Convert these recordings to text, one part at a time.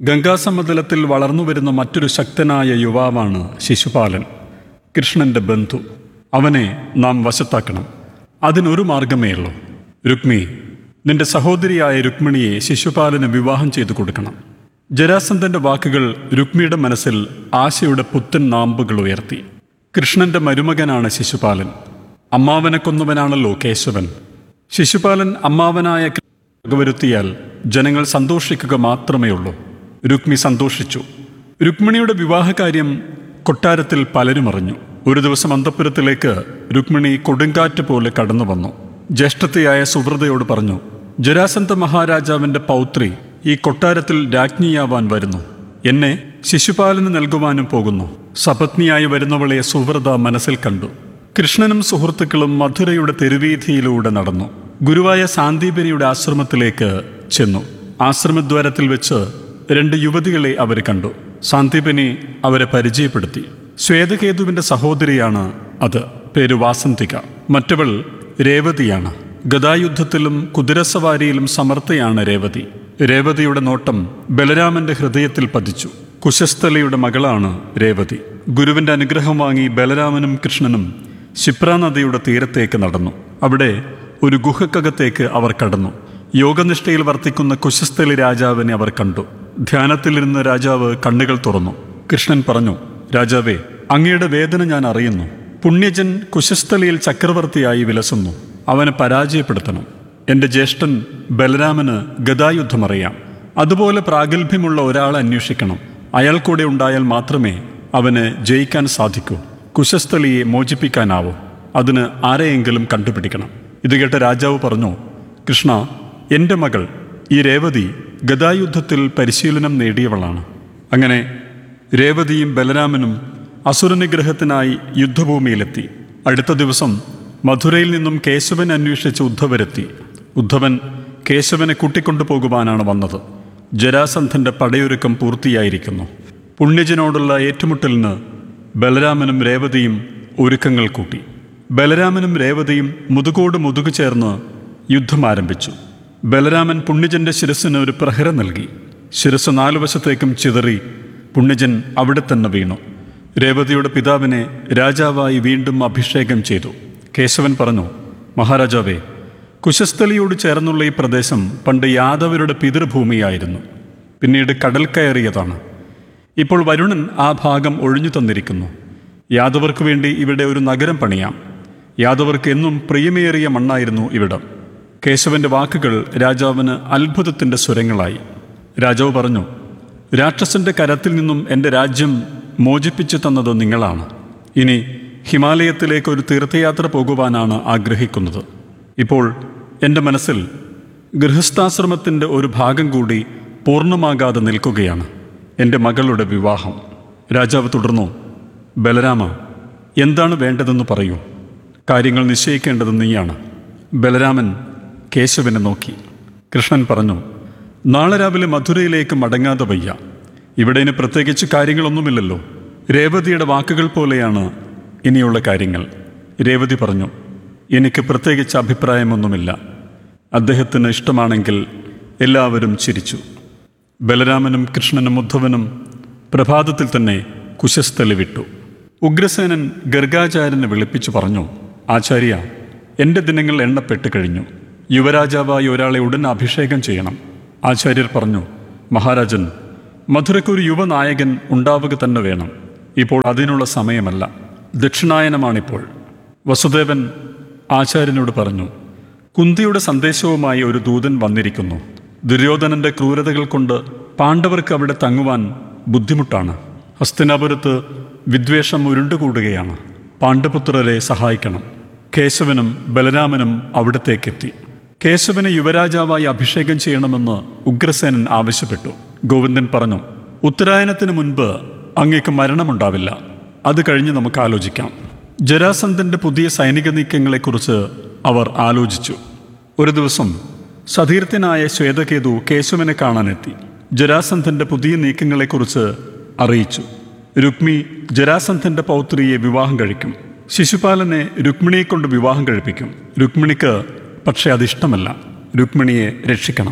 ഗംഗാസമതലത്തിൽ വളർന്നുവരുന്ന മറ്റൊരു ശക്തനായ യുവാവാണ് ശിശുപാലൻ കൃഷ്ണന്റെ ബന്ധു അവനെ നാം വശത്താക്കണം അതിനൊരു മാർഗമേ ഉള്ളൂ രുക്മി നിന്റെ സഹോദരിയായ രുക്മിണിയെ ശിശുപാലന് വിവാഹം ചെയ്തു കൊടുക്കണം ജരാസന്ധന്റെ വാക്കുകൾ രുക്മിയുടെ മനസ്സിൽ ആശയുടെ പുത്തൻ നാമ്പുകൾ ഉയർത്തി കൃഷ്ണന്റെ മരുമകനാണ് ശിശുപാലൻ അമ്മാവനെ കൊന്നവനാണല്ലോ കേശവൻ ശിശുപാലൻ അമ്മാവനായ വകവരുത്തിയാൽ ജനങ്ങൾ സന്തോഷിക്കുക മാത്രമേ ഉള്ളൂ രുക്മി സന്തോഷിച്ചു രുക്മിണിയുടെ വിവാഹകാര്യം കൊട്ടാരത്തിൽ പലരും അറിഞ്ഞു ഒരു ദിവസം അന്തപുരത്തിലേക്ക് രുക്മിണി കൊടുങ്കാറ്റ് പോലെ കടന്നു വന്നു ജ്യേഷ്ഠത്തെയായ സുവ്രതയോട് പറഞ്ഞു ജരാസന്ധ മഹാരാജാവിന്റെ പൗത്രി ഈ കൊട്ടാരത്തിൽ രാജ്ഞിയാവാൻ വരുന്നു എന്നെ ശിശുപാലന് നൽകുവാനും പോകുന്നു സപത്നിയായി വരുന്നവളെ സുവ്രത മനസ്സിൽ കണ്ടു കൃഷ്ണനും സുഹൃത്തുക്കളും മധുരയുടെ തെരുവീഥിയിലൂടെ നടന്നു ഗുരുവായ സാന്ദീപനിയുടെ ആശ്രമത്തിലേക്ക് ചെന്നു ആശ്രമദ്വാരത്തിൽ വെച്ച് രണ്ട് യുവതികളെ അവർ കണ്ടു സാന്ദീപനി അവരെ പരിചയപ്പെടുത്തി ശ്വേതകേതുവിന്റെ സഹോദരിയാണ് അത് പേര് വാസന്തിക മറ്റവൾ രേവതിയാണ് ഗദായുദ്ധത്തിലും കുതിരസവാരിയിലും സമർത്ഥയാണ് രേവതി രേവതിയുടെ നോട്ടം ബലരാമന്റെ ഹൃദയത്തിൽ പതിച്ചു കുശസ്ഥലിയുടെ മകളാണ് രേവതി ഗുരുവിന്റെ അനുഗ്രഹം വാങ്ങി ബലരാമനും കൃഷ്ണനും ക്ഷിപ്ര നദിയുടെ തീരത്തേക്ക് നടന്നു അവിടെ ഒരു ഗുഹക്കകത്തേക്ക് അവർ കടന്നു യോഗനിഷ്ഠയിൽ വർത്തിക്കുന്ന കുശസ്ഥലി രാജാവിനെ അവർ കണ്ടു ധ്യാനത്തിലിരുന്ന രാജാവ് കണ്ണുകൾ തുറന്നു കൃഷ്ണൻ പറഞ്ഞു രാജാവേ അങ്ങയുടെ വേദന ഞാൻ അറിയുന്നു പുണ്യജൻ കുശസ്ഥലിയിൽ ചക്രവർത്തിയായി വിലസുന്നു അവനെ പരാജയപ്പെടുത്തണം എൻ്റെ ജ്യേഷ്ഠൻ ബലരാമന് ഗദായുദ്ധം അറിയാം അതുപോലെ പ്രാഗൽഭ്യമുള്ള ഒരാളെ അന്വേഷിക്കണം അയാൾ കൂടെ ഉണ്ടായാൽ മാത്രമേ അവന് ജയിക്കാൻ സാധിക്കൂ കുശസ്ഥലിയെ മോചിപ്പിക്കാനാവൂ അതിന് ആരെയെങ്കിലും കണ്ടുപിടിക്കണം ഇത് കേട്ട രാജാവ് പറഞ്ഞു കൃഷ്ണ എൻ്റെ മകൾ ഈ രേവതി ഗദായുദ്ധത്തിൽ പരിശീലനം നേടിയവളാണ് അങ്ങനെ രേവതിയും ബലരാമനും അസുരനിഗ്രഹത്തിനായി യുദ്ധഭൂമിയിലെത്തി അടുത്ത ദിവസം മധുരയിൽ നിന്നും കേശവൻ അന്വേഷിച്ച് ഉദ്ധവരെത്തി ഉദ്ധവൻ കേശവനെ കൂട്ടിക്കൊണ്ടുപോകുവാനാണ് വന്നത് ജരാസന്ധന്റെ പടയൊരുക്കം പൂർത്തിയായിരിക്കുന്നു പുണ്യജനോടുള്ള ഏറ്റുമുട്ടലിന് ബലരാമനും രേവതിയും ഒരുക്കങ്ങൾ കൂട്ടി ബലരാമനും രേവതിയും മുതുകോട് മുതുകു ചേർന്ന് യുദ്ധം ആരംഭിച്ചു ബലരാമൻ പുണ്യജന്റെ ശിരസിന് ഒരു പ്രഹരം നൽകി ശിരസ് നാലു വശത്തേക്കും ചിതറി പുണ്യജൻ അവിടെ തന്നെ വീണു രേവതിയുടെ പിതാവിനെ രാജാവായി വീണ്ടും അഭിഷേകം ചെയ്തു കേശവൻ പറഞ്ഞു മഹാരാജാവേ കുശസ്ഥലിയോട് ചേർന്നുള്ള ഈ പ്രദേശം പണ്ട് യാദവരുടെ പിതൃഭൂമിയായിരുന്നു പിന്നീട് കടൽ കയറിയതാണ് ഇപ്പോൾ വരുണൻ ആ ഭാഗം ഒഴിഞ്ഞു തന്നിരിക്കുന്നു യാദവർക്ക് വേണ്ടി ഇവിടെ ഒരു നഗരം പണിയാം യാദവർക്ക് എന്നും പ്രിയമേറിയ മണ്ണായിരുന്നു ഇവിടം കേശവന്റെ വാക്കുകൾ രാജാവിന് അത്ഭുതത്തിന്റെ സ്വരങ്ങളായി രാജാവ് പറഞ്ഞു രാക്ഷസന്റെ കരത്തിൽ നിന്നും എൻ്റെ രാജ്യം മോചിപ്പിച്ചു തന്നത് നിങ്ങളാണ് ഇനി ഹിമാലയത്തിലേക്ക് ഒരു തീർത്ഥയാത്ര പോകുവാനാണ് ആഗ്രഹിക്കുന്നത് ഇപ്പോൾ എൻ്റെ മനസ്സിൽ ഗൃഹസ്ഥാശ്രമത്തിൻ്റെ ഒരു ഭാഗം കൂടി പൂർണ്ണമാകാതെ നിൽക്കുകയാണ് എൻ്റെ മകളുടെ വിവാഹം രാജാവ് തുടർന്നു ബലരാമ എന്താണ് വേണ്ടതെന്ന് പറയൂ കാര്യങ്ങൾ നിശ്ചയിക്കേണ്ടത് നീയാണ് ബലരാമൻ കേശവനെ നോക്കി കൃഷ്ണൻ പറഞ്ഞു നാളെ രാവിലെ മധുരയിലേക്ക് മടങ്ങാതെ വയ്യ ഇവിടെ ഇനി പ്രത്യേകിച്ച് കാര്യങ്ങളൊന്നുമില്ലല്ലോ രേവതിയുടെ വാക്കുകൾ പോലെയാണ് ഇനിയുള്ള കാര്യങ്ങൾ രേവതി പറഞ്ഞു എനിക്ക് പ്രത്യേകിച്ച് അഭിപ്രായമൊന്നുമില്ല അദ്ദേഹത്തിന് ഇഷ്ടമാണെങ്കിൽ എല്ലാവരും ചിരിച്ചു ബലരാമനും കൃഷ്ണനും ഉദ്ധവനും പ്രഭാതത്തിൽ തന്നെ കുശസ്ഥലി വിട്ടു ഉഗ്രസേനൻ ഗർഗാചാര്യനെ വിളിപ്പിച്ചു പറഞ്ഞു ആചാര്യ എൻ്റെ ദിനങ്ങൾ എണ്ണപ്പെട്ട് കഴിഞ്ഞു യുവരാജാവായി ഒരാളെ ഉടൻ അഭിഷേകം ചെയ്യണം ആചാര്യർ പറഞ്ഞു മഹാരാജൻ മധുരയ്ക്കൊരു യുവനായകൻ ഉണ്ടാവുക തന്നെ വേണം ഇപ്പോൾ അതിനുള്ള സമയമല്ല ദക്ഷിണായനമാണിപ്പോൾ വസുദേവൻ ആചാര്യനോട് പറഞ്ഞു കുന്തിയുടെ സന്ദേശവുമായി ഒരു ദൂതൻ വന്നിരിക്കുന്നു ദുര്യോധനന്റെ ക്രൂരതകൾ കൊണ്ട് പാണ്ഡവർക്ക് അവിടെ തങ്ങുവാൻ ബുദ്ധിമുട്ടാണ് ഹസ്തിനാപുരത്ത് വിദ്വേഷം ഉരുണ്ടുകൂടുകയാണ് പാണ്ഡപുത്രരെ സഹായിക്കണം കേശവനും ബലരാമനും അവിടത്തേക്കെത്തി കേശവനെ യുവരാജാവായി അഭിഷേകം ചെയ്യണമെന്ന് ഉഗ്രസേനൻ ആവശ്യപ്പെട്ടു ഗോവിന്ദൻ പറഞ്ഞു ഉത്തരായനത്തിന് മുൻപ് അങ്ങേക്ക് മരണമുണ്ടാവില്ല അത് കഴിഞ്ഞ് നമുക്ക് ആലോചിക്കാം ജരാസന്ധന്റെ പുതിയ സൈനിക നീക്കങ്ങളെക്കുറിച്ച് അവർ ആലോചിച്ചു ഒരു ദിവസം സതീർത്ഥനായ ശ്വേതകേതു കേശവനെ കാണാനെത്തി ജരാസന്ധന്റെ പുതിയ നീക്കങ്ങളെക്കുറിച്ച് അറിയിച്ചു രുക്മി ജരാസന്ധന്റെ പൗത്രിയെ വിവാഹം കഴിക്കും ശിശുപാലനെ രുക്മിണിയെ കൊണ്ട് വിവാഹം കഴിപ്പിക്കും രുക്മിണിക്ക് പക്ഷേ അതിഷ്ടമല്ല രുക്മിണിയെ രക്ഷിക്കണം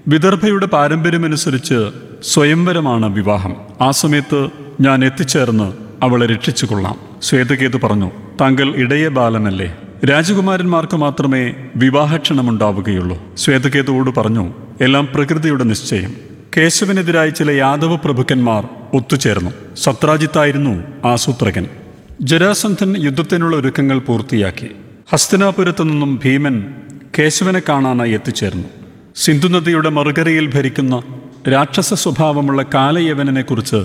വിദർഭയുടെ പാരമ്പര്യമനുസരിച്ച് സ്വയംവരമാണ് വിവാഹം ആ സമയത്ത് ഞാൻ എത്തിച്ചേർന്ന് അവളെ രക്ഷിച്ചുകൊള്ളാം ശ്വേതകേതു പറഞ്ഞു താങ്കൾ ഇടയ ബാലനല്ലേ രാജകുമാരന്മാർക്ക് മാത്രമേ വിവാഹക്ഷണമുണ്ടാവുകയുള്ളൂ ശ്വേതകേതുവോട് പറഞ്ഞു എല്ലാം പ്രകൃതിയുടെ നിശ്ചയം കേശവനെതിരായി ചില യാദവ പ്രഭുക്കന്മാർ ഒത്തുചേർന്നു സത്രാജിത്തായിരുന്നു ആസൂത്രകൻ ജരാസന്ധൻ യുദ്ധത്തിനുള്ള ഒരുക്കങ്ങൾ പൂർത്തിയാക്കി ഹസ്തിനാപുരത്തു നിന്നും ഭീമൻ കേശവനെ കാണാനായി എത്തിച്ചേർന്നു സിന്ധുനദിയുടെ മറുകരയിൽ ഭരിക്കുന്ന രാക്ഷസ സ്വഭാവമുള്ള കാലയവനെ കുറിച്ച്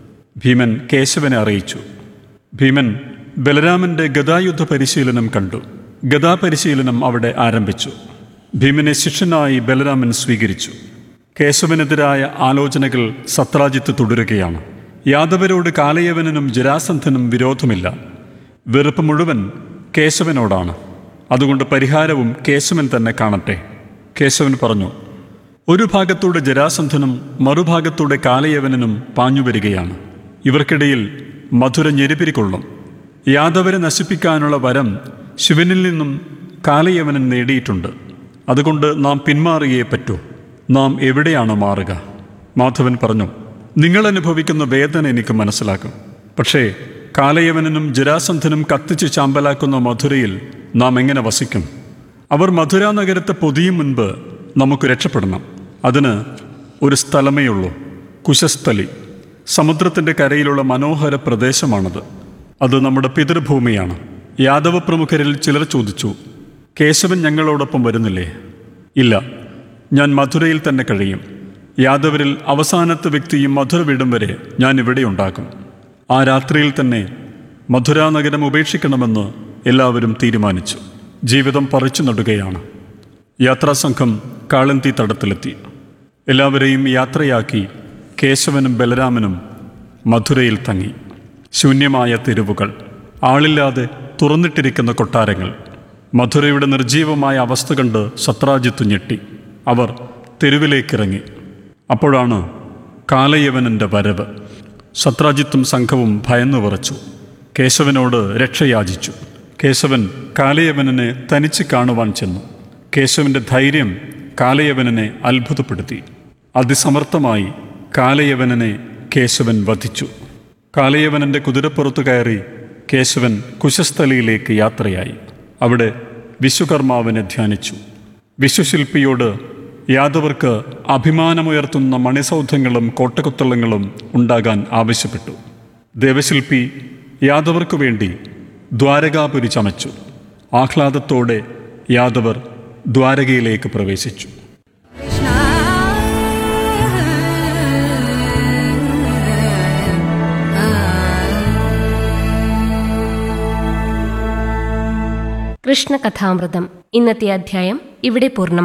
ഭീമൻ കേശവനെ അറിയിച്ചു ഭീമൻ ബലരാമന്റെ ഗദായുദ്ധ പരിശീലനം കണ്ടു ഗദാ പരിശീലനം അവിടെ ആരംഭിച്ചു ഭീമനെ ശിഷ്യനായി ബലരാമൻ സ്വീകരിച്ചു കേശവനെതിരായ ആലോചനകൾ സത്രാജിത്ത് തുടരുകയാണ് യാദവരോട് കാലയവനും ജരാസന്ധനും വിരോധമില്ല വെറുപ്പ് മുഴുവൻ കേശവനോടാണ് അതുകൊണ്ട് പരിഹാരവും കേശവൻ തന്നെ കാണട്ടെ കേശവൻ പറഞ്ഞു ഒരു ഭാഗത്തൂടെ ജരാസന്ധനും മറുഭാഗത്തൂടെ കാലയവനും പാഞ്ഞുവരികയാണ് ഇവർക്കിടയിൽ മധുര ഞെരുപിരികൊള്ളും യാദവരെ നശിപ്പിക്കാനുള്ള വരം ശിവനിൽ നിന്നും കാലയവനൻ നേടിയിട്ടുണ്ട് അതുകൊണ്ട് നാം പിന്മാറിയേ പറ്റൂ നാം എവിടെയാണ് മാറുക മാധവൻ പറഞ്ഞു നിങ്ങൾ അനുഭവിക്കുന്ന വേദന എനിക്ക് മനസ്സിലാക്കും പക്ഷേ കാലയവനും ജരാസന്ധനും കത്തിച്ച് ചാമ്പലാക്കുന്ന മധുരയിൽ നാം എങ്ങനെ വസിക്കും അവർ മധുര നഗരത്തെ പൊതിയും മുൻപ് നമുക്ക് രക്ഷപ്പെടണം അതിന് ഒരു സ്ഥലമേ ഉള്ളൂ കുശസ്ഥലി സമുദ്രത്തിൻ്റെ കരയിലുള്ള മനോഹര പ്രദേശമാണത് അത് നമ്മുടെ പിതൃഭൂമിയാണ് യാദവ പ്രമുഖരിൽ ചിലർ ചോദിച്ചു കേശവൻ ഞങ്ങളോടൊപ്പം വരുന്നില്ലേ ഇല്ല ഞാൻ മധുരയിൽ തന്നെ കഴിയും യാദവരിൽ അവസാനത്തെ വ്യക്തിയും മധുര വിടും വരെ ഞാൻ ഇവിടെ ഉണ്ടാകും ആ രാത്രിയിൽ തന്നെ മധുരാ നഗരം ഉപേക്ഷിക്കണമെന്ന് എല്ലാവരും തീരുമാനിച്ചു ജീവിതം പറിച്ചു നടുകയാണ് യാത്രാസംഘം കാളന്തി തടത്തിലെത്തി എല്ലാവരെയും യാത്രയാക്കി കേശവനും ബലരാമനും മധുരയിൽ തങ്ങി ശൂന്യമായ തെരുവുകൾ ആളില്ലാതെ തുറന്നിട്ടിരിക്കുന്ന കൊട്ടാരങ്ങൾ മധുരയുടെ നിർജീവമായ അവസ്ഥ കണ്ട് സത്രാജിത്ത് ഞെട്ടി അവർ തെരുവിലേക്കിറങ്ങി അപ്പോഴാണ് കാലയവനൻ്റെ വരവ് സത്രാജിത്തും സംഘവും ഭയന്നു വിറച്ചു കേശവനോട് രക്ഷയാചിച്ചു കേശവൻ കാലയവനെ തനിച്ച് കാണുവാൻ ചെന്നു കേശവന്റെ ധൈര്യം കാലയവനെ അത്ഭുതപ്പെടുത്തി അതിസമർത്ഥമായി കാലയവനെ കേശവൻ വധിച്ചു കാലയവനന്റെ കുതിരപ്പുറത്തു കയറി കേശവൻ കുശസ്ഥലിയിലേക്ക് യാത്രയായി അവിടെ വിശ്വകർമാവിനെ ധ്യാനിച്ചു വിശ്വശില്പിയോട് യാദവർക്ക് അഭിമാനമുയർത്തുന്ന മണിസൗധങ്ങളും കോട്ടകൊത്തളങ്ങളും ഉണ്ടാകാൻ ആവശ്യപ്പെട്ടു ദേവശില്പി യാദവർക്ക് വേണ്ടി ദ്വാരകാപുരി ചമച്ചു ആഹ്ലാദത്തോടെ യാദവർ ദ്വാരകയിലേക്ക് പ്രവേശിച്ചു കൃഷ്ണകഥാമൃതം ഇന്നത്തെ അധ്യായം ഇവിടെ പൂർണ്ണമായി